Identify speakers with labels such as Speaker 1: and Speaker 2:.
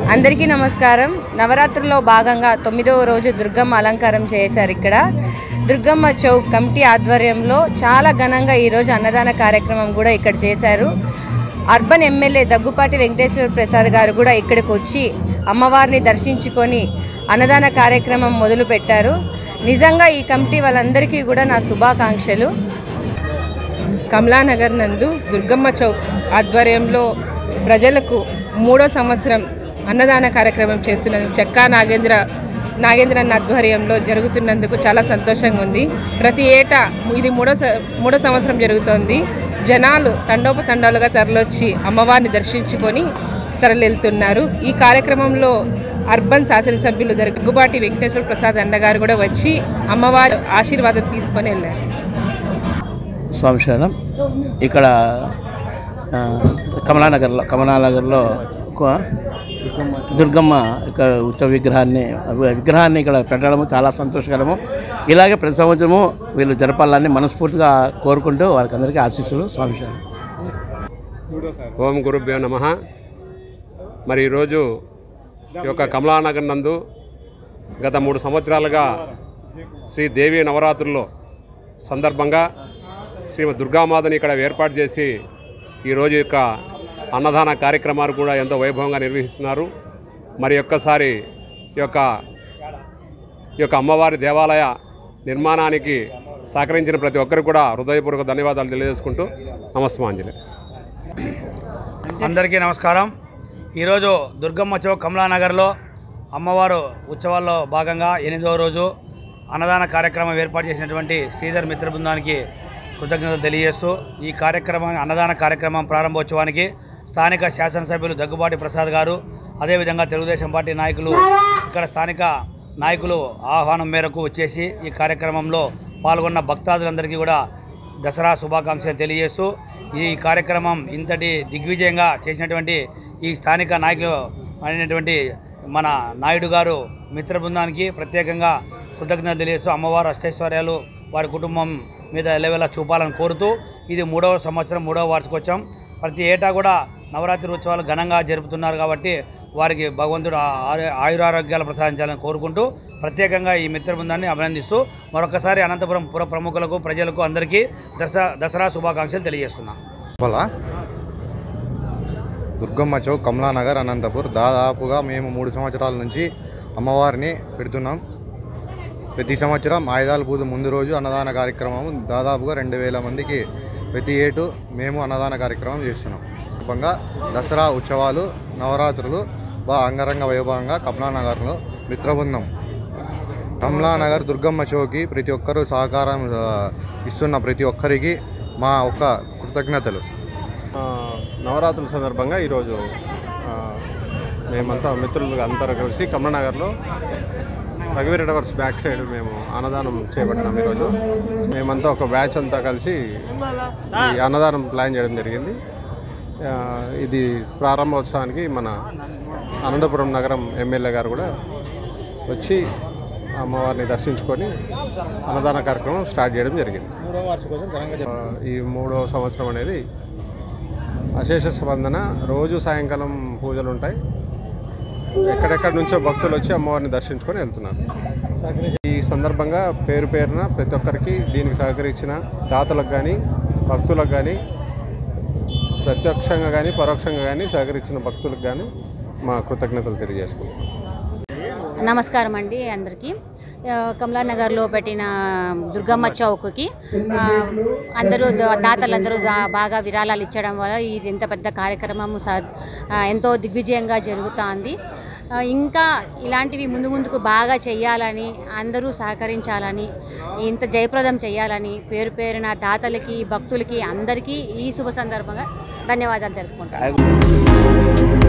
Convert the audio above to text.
Speaker 1: అందరికీ నమస్కారం నవరాత్రుల్లో భాగంగా తొమ్మిదవ రోజు దుర్గమ్మ అలంకారం చేశారు ఇక్కడ దుర్గమ్మ చౌక్ కమిటీ ఆధ్వర్యంలో చాలా ఘనంగా ఈరోజు అన్నదాన కార్యక్రమం కూడా ఇక్కడ చేశారు అర్బన్ ఎమ్మెల్యే దగ్గుపాటి వెంకటేశ్వర ప్రసాద్ గారు కూడా ఇక్కడికి వచ్చి అమ్మవారిని దర్శించుకొని అన్నదాన కార్యక్రమం మొదలు పెట్టారు నిజంగా ఈ కమిటీ వాళ్ళందరికీ కూడా నా శుభాకాంక్షలు
Speaker 2: కమలానగర్ నందు దుర్గమ్మ చౌక్ ఆధ్వర్యంలో ప్రజలకు మూడో సంవత్సరం అన్నదాన కార్యక్రమం చేస్తున్నందుకు చెక్కా నాగేంద్ర నాగేంద్రన్ ఆధ్వర్యంలో జరుగుతున్నందుకు చాలా సంతోషంగా ఉంది ప్రతి ఏటా ఇది మూడో స- మూడో సంవత్సరం జరుగుతోంది జనాలు తండోపతండాలుగా తరలొచ్చి అమ్మవారిని దర్శించుకొని తరలివెళ్తున్నారు ఈ కార్యక్రమంలో అర్బన్ శాసనసభ్యులు దగ్గుబాటి వెంకటేశ్వర ప్రసాద్ అన్నగారు కూడా వచ్చి అమ్మవారి ఆశీర్వాదం తీసుకొని వెళ్ళారు
Speaker 3: స్వామి శరణం ఇక్కడ ఆ, కమలానగర్లో కమలానగర్లో ఒక దుర్గమ్మ ఇక్కడ ఉత్సవ విగ్రహాన్ని విగ్రహాన్ని ఇక్కడ పెట్టడము చాలా సంతోషకరము ఇలాగే ప్రతి సంవత్సరము వీళ్ళు జరపాలని మనస్ఫూర్తిగా కోరుకుంటూ వారికి అందరికీ ఆశీస్సులు స్వామి శరణం
Speaker 4: ఓం గురుభ్యో నమ మరి ఈరోజు ఈ యొక్క కమలానగర్ నందు గత మూడు సంవత్సరాలుగా శ్రీ దేవి నవరాత్రుల్లో సందర్భంగా శ్రీమద్ దుర్గామాతని ఇక్కడ ఏర్పాటు చేసి ఈరోజు యొక్క అన్నదాన కార్యక్రమాలు కూడా ఎంతో వైభవంగా నిర్వహిస్తున్నారు మరి ఒక్కసారి ఈ యొక్క ఈ యొక్క అమ్మవారి దేవాలయ నిర్మాణానికి సహకరించిన ప్రతి ఒక్కరికి కూడా హృదయపూర్వక ధన్యవాదాలు తెలియజేసుకుంటూ నమస్తమాంజలి
Speaker 5: అందరికీ నమస్కారం ఈరోజు దుర్గమ్మ చౌక్ కమలానగర్లో అమ్మవారు ఉత్సవాల్లో భాగంగా ఎనిమిదవ రోజు అన్నదాన కార్యక్రమం ఏర్పాటు చేసినటువంటి శ్రీధర్ మిత్ర బృందానికి కృతజ్ఞతలు తెలియజేస్తూ ఈ కార్యక్రమం అన్నదాన కార్యక్రమం ప్రారంభోత్సవానికి స్థానిక శాసనసభ్యులు దగ్గుబాటి ప్రసాద్ గారు అదేవిధంగా తెలుగుదేశం పార్టీ నాయకులు ఇక్కడ స్థానిక నాయకులు ఆహ్వానం మేరకు వచ్చేసి ఈ కార్యక్రమంలో పాల్గొన్న భక్తాదులందరికీ కూడా దసరా శుభాకాంక్షలు తెలియజేస్తూ ఈ కార్యక్రమం ఇంతటి దిగ్విజయంగా చేసినటువంటి ఈ స్థానిక నాయకులు అయినటువంటి మన నాయుడు గారు మిత్ర బృందానికి ప్రత్యేకంగా కృతజ్ఞతలు తెలియజేస్తూ అమ్మవారు అష్టైశ్వర్యాలు వారి కుటుంబం మీద ఎలవెలా చూపాలని కోరుతూ ఇది మూడవ సంవత్సరం మూడవ వార్షికోత్సవం ప్రతి ఏటా కూడా నవరాత్రి ఉత్సవాలు ఘనంగా జరుపుతున్నారు కాబట్టి వారికి భగవంతుడు ఆ- ఆరు- ఆయురారోగ్యాలు ప్రసాదించాలని కోరుకుంటూ ప్రత్యేకంగా ఈ మిత్ర బృందాన్ని అభినందిస్తూ మరొకసారి అనంతపురం పుర ప్రముఖులకు ప్రజలకు అందరికీ దసరా దసరా శుభాకాంక్షలు తెలియజేస్తున్నాను
Speaker 6: లోపల దుర్గమ్మ చౌక్ కమలానగర్ అనంతపూర్ దాదాపుగా మేము మూడు సంవత్సరాల నుంచి అమ్మవారిని పెడుతున్నాం ప్రతి సంవత్సరం ఆయుధాల పూజ ముందు రోజు అన్నదాన కార్యక్రమం దాదాపుగా రెండు వేల మందికి ప్రతి ఏటు మేము అన్నదాన కార్యక్రమం చేస్తున్నాం సందర్భంగా దసరా ఉత్సవాలు నవరాత్రులు బాగా అంగరంగ వైభవంగా కమలానగర్లో మిత్రబృందం కమలానగర్ దుర్గమ్మ చౌకి ప్రతి ఒక్కరూ సహకారం ఆ, ఇస్తున్న ప్రతి ఒక్కరికి మా ఒక్క కృతజ్ఞతలు
Speaker 7: ఆ, నవరాత్రుల సందర్భంగా ఈరోజు ఆ, మేమంతా మిత్రులు అందరూ కలిసి కమలనగర్లో రఘువీర టవర్స్ బ్యాక్ సైడ్ మేము అన్నదానం చేపట్టినాం ఈరోజు మేమంతా ఒక బ్యాచ్ అంతా కలిసి ఈ అన్నదానం ప్లాన్ చేయడం జరిగింది ఆ, ఇది ప్రారంభోత్సవానికి మన అనంతపురం నగరం ఎమ్మెల్యే గారు కూడా వచ్చి అమ్మవారిని దర్శించుకొని అన్నదాన కార్యక్రమం స్టార్ట్ చేయడం జరిగింది ఆ, ఈ మూడవ సంవత్సరం అనేది అశేష స్పందన రోజు సాయంకాలం పూజలు ఉంటాయి ఎక్కడెక్కడి నుంచో భక్తులు వచ్చి అమ్మవారిని దర్శించుకొని వెళ్తున్నారు ఈ సందర్భంగా పేరు పేరున ప్రతి ఒక్కరికి దీనికి సహకరించిన దాతలకు కానీ భక్తులకు కానీ ప్రత్యక్షంగా కానీ పరోక్షంగా కానీ సహకరించిన భక్తులకు కానీ మా కృతజ్ఞతలు తెలియజేసుకుంటాం
Speaker 8: నమస్కారం అండి అందరికీ ఆ, కమలానగర్లో పెట్టిన దుర్గమ్మ చౌక్కి ఆ, అందరూ ద- దాతలందరూ దా- బాగా విరాళాలు ఇచ్చడం వల్ల ఇది ఇంత పెద్ద కార్యక్రమం స ఆ, ఎంతో దిగ్విజయంగా జరుగుతోంది ఆ, ఇంకా ఇలాంటివి ముందు ముందుకు బాగా చేయాలని అందరూ సహకరించాలని ఇంత జయప్రదం చేయాలని పేరు పేరున దాతలకి భక్తులకి అందరికీ ఈ శుభ సందర్భంగా ధన్యవాదాలు తెలుపుకుంటాను